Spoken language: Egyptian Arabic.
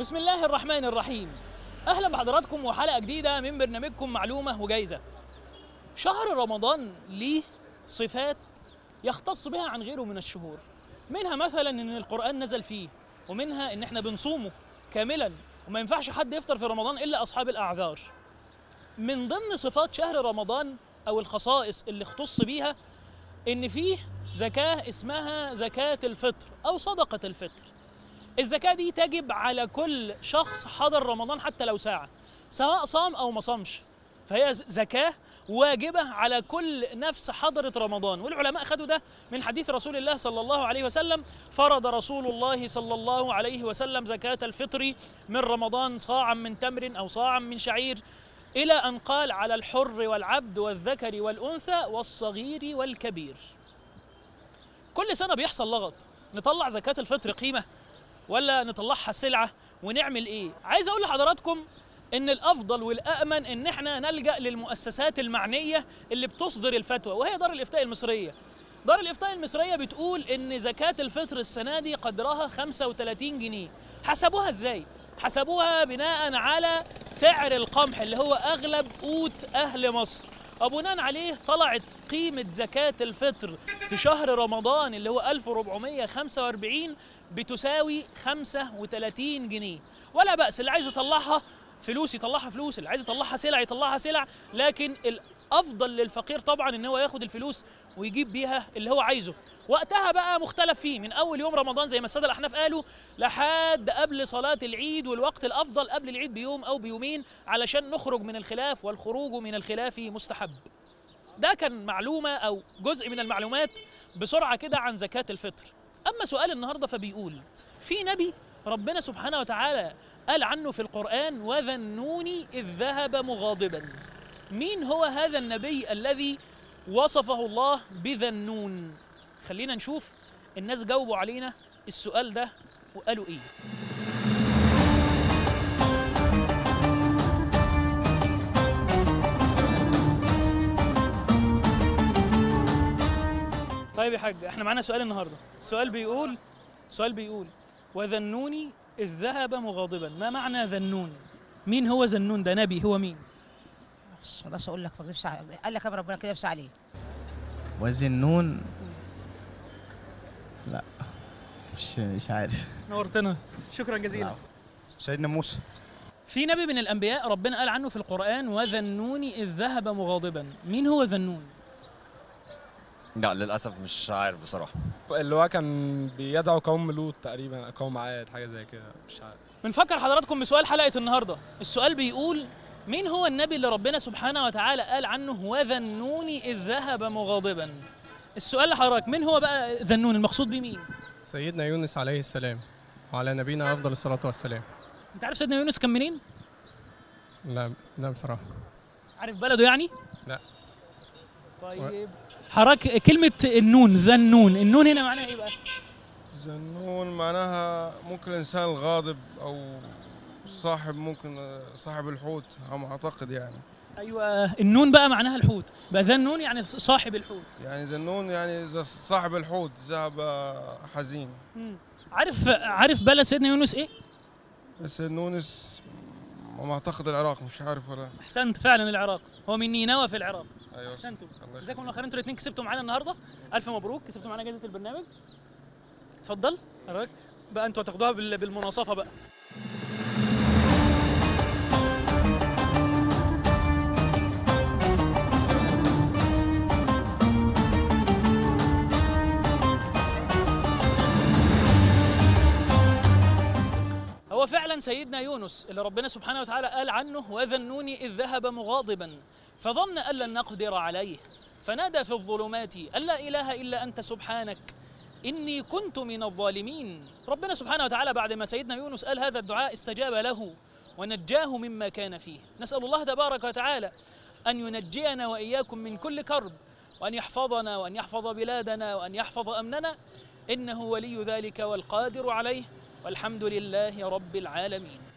بسم الله الرحمن الرحيم اهلا بحضراتكم وحلقه جديده من برنامجكم معلومه وجايزه شهر رمضان ليه صفات يختص بها عن غيره من الشهور منها مثلا ان القران نزل فيه ومنها ان احنا بنصومه كاملا وما ينفعش حد يفطر في رمضان الا اصحاب الاعذار من ضمن صفات شهر رمضان او الخصائص اللي اختص بيها ان فيه زكاه اسمها زكاه الفطر او صدقه الفطر الزكاة دي تجب على كل شخص حضر رمضان حتى لو ساعة سواء صام أو ما صامش فهي زكاة واجبة على كل نفس حضرت رمضان والعلماء خدوا ده من حديث رسول الله صلى الله عليه وسلم فرض رسول الله صلى الله عليه وسلم زكاة الفطر من رمضان صاعا من تمر أو صاعا من شعير إلى أن قال على الحر والعبد والذكر والأنثى والصغير والكبير كل سنة بيحصل لغط نطلع زكاة الفطر قيمة ولا نطلعها سلعه ونعمل ايه عايز اقول لحضراتكم ان الافضل والامن ان احنا نلجا للمؤسسات المعنيه اللي بتصدر الفتوى وهي دار الافتاء المصريه دار الافتاء المصريه بتقول ان زكاه الفطر السنه دي قدرها 35 جنيه حسبوها ازاي حسبوها بناء على سعر القمح اللي هو اغلب قوت اهل مصر وبناء عليه طلعت قيمة زكاة الفطر في شهر رمضان اللي هو 1445 بتساوي 35 جنيه ولا بأس اللي عايز يطلعها فلوس يطلعها فلوس اللي عايز يطلعها سلع يطلعها سلع لكن الافضل للفقير طبعا ان هو ياخد الفلوس ويجيب بيها اللي هو عايزه وقتها بقى مختلف فيه من اول يوم رمضان زي ما الساده الاحناف قالوا لحد قبل صلاه العيد والوقت الافضل قبل العيد بيوم او بيومين علشان نخرج من الخلاف والخروج من الخلاف مستحب ده كان معلومه او جزء من المعلومات بسرعه كده عن زكاه الفطر اما سؤال النهارده فبيقول في نبي ربنا سبحانه وتعالى قال عنه في القرآن وذا النون إذ ذهب مغاضبا مين هو هذا النبي الذي وصفه الله بذا النون خلينا نشوف الناس جاوبوا علينا السؤال ده وقالوا ايه طيب يا حاج احنا معانا سؤال النهارده السؤال بيقول السؤال بيقول وذنوني إذ ذهب مغاضبا ما معنى ذنون مين هو ذنون ده نبي هو مين بس ما اقدرش اقول لك ما اكذبش على- قال لك يا ربنا كده يبس عليه وذنون لا مش مش عارف نورتنا شكرا جزيلا نعم. سيدنا موسى في نبي من الانبياء ربنا قال عنه في القران وذنون اذ ذهب مغاضبا مين هو ذنون لا للاسف مش عارف بصراحه اللي هو كان بيدعو قوم لوط تقريبا قوم عاد حاجه زي كده مش عارف بنفكر حضراتكم بسؤال حلقه النهارده السؤال بيقول مين هو النبي اللي ربنا سبحانه وتعالى قال عنه وذنون اذ ذهب مغاضبا السؤال لحضرتك مين هو بقى ذنون المقصود بيه مين سيدنا يونس عليه السلام وعلى نبينا افضل الصلاه والسلام انت عارف سيدنا يونس كان منين لا لا بصراحه عارف بلده يعني لا. طيب حضرتك كلمه النون ذنون النون هنا معناها ايه بقى زنون معناها ممكن الانسان الغاضب او صاحب ممكن صاحب الحوت على ما اعتقد يعني ايوه النون بقى معناها الحوت بقى ذا النون يعني صاحب الحوت يعني زنون يعني إذا صاحب الحوت ذهب حزين مم. عارف عارف بلد سيدنا يونس ايه بس نونس على ما اعتقد العراق مش عارف ولا احسنت فعلا العراق هو من نينوى في العراق ايوه احسنتوا الله جزاكم الله يخليك. خير انتوا الاثنين كسبتوا معانا النهارده الف مبروك كسبتوا معانا جائزه البرنامج اتفضل حضرتك بقى انتوا هتاخدوها بال- بالمناصفه بقى هو فعلا سيدنا يونس اللي ربنا سبحانه وتعالى قال عنه وذنوني إذ ذهب مغاضبا فظن أن لن نقدر عليه فنادى في الظلمات أن لا إله إلا أنت سبحانك إني كنت من الظالمين ربنا سبحانه وتعالى بعد ما سيدنا يونس قال هذا الدعاء استجاب له ونجاه مما كان فيه نسأل الله تبارك وتعالى أن ينجينا وإياكم من كل كرب وأن يحفظنا وأن يحفظ بلادنا وأن يحفظ أمننا إنه ولي ذلك والقادر عليه والحمد لله رب العالمين